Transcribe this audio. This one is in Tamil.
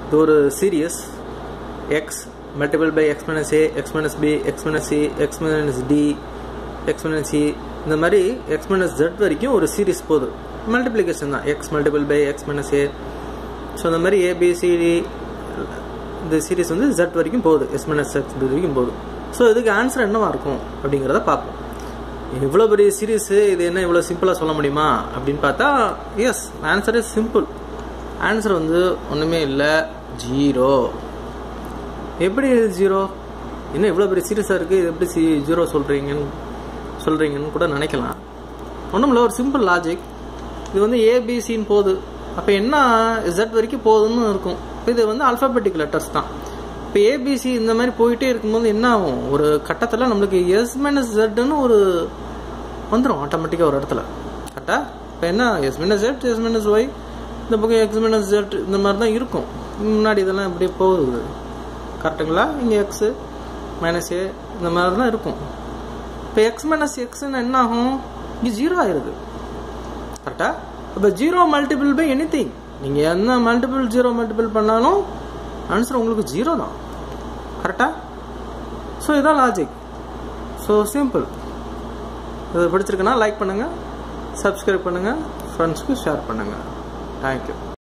இது ஒரு series x multiple by x minus a x minus b x minus c x minus d x minus c இந்த மாதிரி எக்ஸ் மைனஸ் ஜெட் வரைக்கும் ஒரு சீரிஸ் போகுது மல்டிப்ளிகேஷன் தான் x multiple by x minus a so இந்த மாதிரி ஏபிசிடி இந்த சீரிஸ் வந்து ஜெட் வரைக்கும் போகுது எஸ் மைனஸ் எக்ஸ் வரைக்கும் போகுது ஸோ இதுக்கு ஆன்சர் என்னவா இருக்கும் அப்படிங்கிறத பார்ப்போம் இவ்வளோ பெரிய சீரீஸு இது என்ன இவ்வளோ சிம்பிளாக சொல்ல முடியுமா அப்படின்னு பார்த்தா yes answer is simple answer வந்து ஒன்றுமே இல்லை ஜீரோ எப்படி ஜீரோ என்ன இவ்வளோ பெரிய சீரியஸாக இருக்குது இது எப்படி சி ஜீரோ சொல்கிறீங்கன்னு சொல்கிறீங்கன்னு கூட நினைக்கலாம் ஒன்றும் இல்லை ஒரு சிம்பிள் லாஜிக் இது வந்து ஏபிசின்னு போகுது அப்போ என்ன Z வரைக்கும் போகுதுன்னு இருக்கும் இது வந்து அல்ஃபாபெட்டிக் லெட்டர்ஸ் தான் இப்போ ஏபிசி இந்த மாதிரி போயிட்டே இருக்கும்போது என்ன ஆகும் ஒரு கட்டத்தில் நம்மளுக்கு எஸ் மைனஸ் ஜெட்னு ஒரு வந்துடும் ஆட்டோமேட்டிக்காக ஒரு இடத்துல கரெக்டா இப்போ என்ன s minus z s minus y இந்த பக்கம் எக்ஸ் மைனஸ் ஜெட் இந்த மாதிரி தான் இருக்கும் முன்னாடி இதெல்லாம் இப்படியே போகுது கரெக்டுங்களா இங்கே எக்ஸு மைனஸ் ஏ இந்த மாதிரி தான் இருக்கும் இப்போ எக்ஸ் மைனஸ் எக்ஸ்ன்னு என்ன ஆகும் இங்கே ஜீரோ ஆயிருது கரெக்டா இப்போ zero multiple by anything நீங்கள் என்ன மல்டிபிள் ஜீரோ மல்டிபிள் பண்ணாலும் ஆன்சர் உங்களுக்கு ஜீரோ தான் கரெக்டா ஸோ இதான் லாஜிக் ஸோ சிம்பிள் இது பிடிச்சிருக்குன்னா லைக் பண்ணுங்கள் சப்ஸ்கிரைப் பண்ணுங்கள் ஃப்ரெண்ட்ஸ்க்கு ஷேர் பண்ணுங்கள் தேங்க்யூ